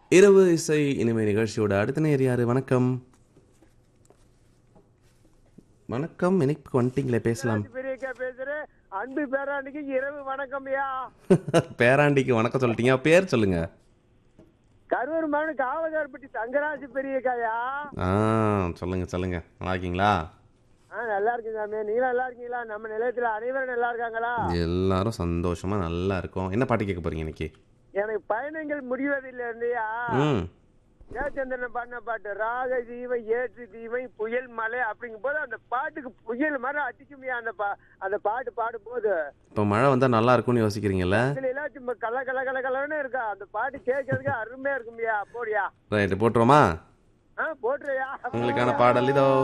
இரவு இசை இனிமை நிகழ்ச்சியோட அடுத்த நேர் யாரு வணக்கம் வணக்கம் இன்னைக்கு வந்துட்டீங்களே பேசலாம் பெரியக்கா பேசுறேன் அன்பு பேராண்டிக்கு இரவு வணக்கம்யா பேராண்டிக்கு வணக்கம் சொல்லிட்டீங்க பேர் சொல்லுங்க கரூர் மகன் காவலர்பட்டி தங்கராஜு பெரியக்காயா ஆ சொல்லுங்க சொல்லுங்க நல்லா இருக்கீங்களா ஆ நல்லா இருக்கு சாமி நீங்க நல்லா இருக்கீங்களா நம்ம நிலையத்துல அனைவரும் நல்லா இருக்காங்களா எல்லாரும் சந்தோஷமா நல்லா இருக்கோம் என்ன பாட்டு கேட்க போறீங்க இன்னைக்கு எனக்கு பயணங்கள் முடிவதில்லை இருந்தியா ம் ஜெயச்சந்திரன் பண்ண பாட்டு ராக தீவை ஏற்று தீவை புயல் மலை அப்படிங்கும் போது அந்த பாட்டுக்கு புயல் மாதிரி அடிக்குமையா அந்த பா அந்த பாட்டு பாடும் போது இப்போ மழை வந்தா நல்லா இருக்கும்னு யோசிக்கிறீங்கல்ல இதுல எல்லாம் சும்மா கல கல கல கலன்னு இருக்கா அந்த பாட்டு கேட்கறதுக்கு அருமையா இருக்குமியா போடியா ரைட்டு போட்டுருவோமா ஆ போட்டுறியா உங்களுக்கான பாடல் இதோ